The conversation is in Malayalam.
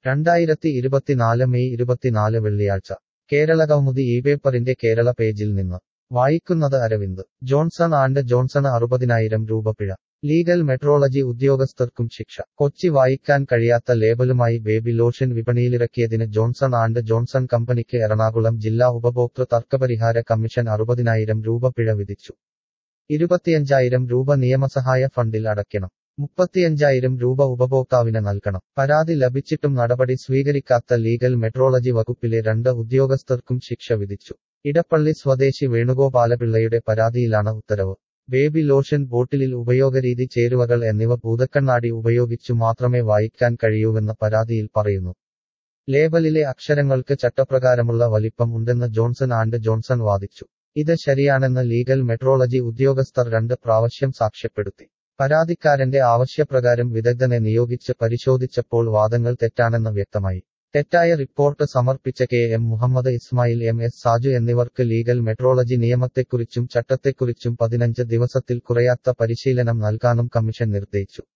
രണ്ടായിരത്തി ഇരുപത്തിനാല് മെയ് ഇരുപത്തിനാല് വെള്ളിയാഴ്ച കേരള കൗമുദി ഈ പേപ്പറിന്റെ കേരള പേജിൽ നിന്ന് വായിക്കുന്നത് അരവിന്ദ് ജോൺസൺ ആൻഡ് ജോൺസണ് അറുപതിനായിരം രൂപ പിഴ ലീഗൽ മെട്രോളജി ഉദ്യോഗസ്ഥർക്കും ശിക്ഷ കൊച്ചി വായിക്കാൻ കഴിയാത്ത ലേബലുമായി ബേബി ലോഷൻ വിപണിയിലിറക്കിയതിന് ജോൺസൺ ആൻഡ് ജോൺസൺ കമ്പനിക്ക് എറണാകുളം ജില്ലാ ഉപഭോക്തൃ തർക്കപരിഹാര കമ്മീഷൻ അറുപതിനായിരം രൂപ പിഴ വിധിച്ചു ഇരുപത്തിയഞ്ചായിരം രൂപ നിയമസഹായ ഫണ്ടിൽ അടയ്ക്കണം മുപ്പത്തിയഞ്ചായിരം രൂപ ഉപഭോക്താവിന് നൽകണം പരാതി ലഭിച്ചിട്ടും നടപടി സ്വീകരിക്കാത്ത ലീഗൽ മെട്രോളജി വകുപ്പിലെ രണ്ട് ഉദ്യോഗസ്ഥർക്കും ശിക്ഷ വിധിച്ചു ഇടപ്പള്ളി സ്വദേശി വേണുഗോപാലപിള്ളയുടെ പരാതിയിലാണ് ഉത്തരവ് ബേബി ലോഷൻ ബോട്ടിലിൽ ഉപയോഗരീതി ചേരുവകൾ എന്നിവ ഭൂതക്കണ്ണാടി ഉപയോഗിച്ചു മാത്രമേ വായിക്കാൻ കഴിയൂവെന്ന പരാതിയിൽ പറയുന്നു ലേബലിലെ അക്ഷരങ്ങൾക്ക് ചട്ടപ്രകാരമുള്ള വലിപ്പം ഉണ്ടെന്ന് ജോൺസൺ ആൻഡ് ജോൺസൺ വാദിച്ചു ഇത് ശരിയാണെന്ന് ലീഗൽ മെട്രോളജി ഉദ്യോഗസ്ഥർ രണ്ട് പ്രാവശ്യം സാക്ഷ്യപ്പെടുത്തി പരാതിക്കാരന്റെ ആവശ്യപ്രകാരം വിദഗ്ധനെ നിയോഗിച്ച് പരിശോധിച്ചപ്പോൾ വാദങ്ങൾ തെറ്റാണെന്ന് വ്യക്തമായി തെറ്റായ റിപ്പോർട്ട് സമർപ്പിച്ച K M Muhammad Ismail M S Saju എന്നിവർക്ക് ലീഗൽ മെട്രോളജി നിയമത്തെക്കുറിച്ചും ചട്ടത്തെക്കുറിച്ചും പതിനഞ്ച് ദിവസത്തിൽ കുറയാത്ത പരിശീലനം നൽകാനും കമ്മീഷൻ നിർദ്ദേശിച്ചു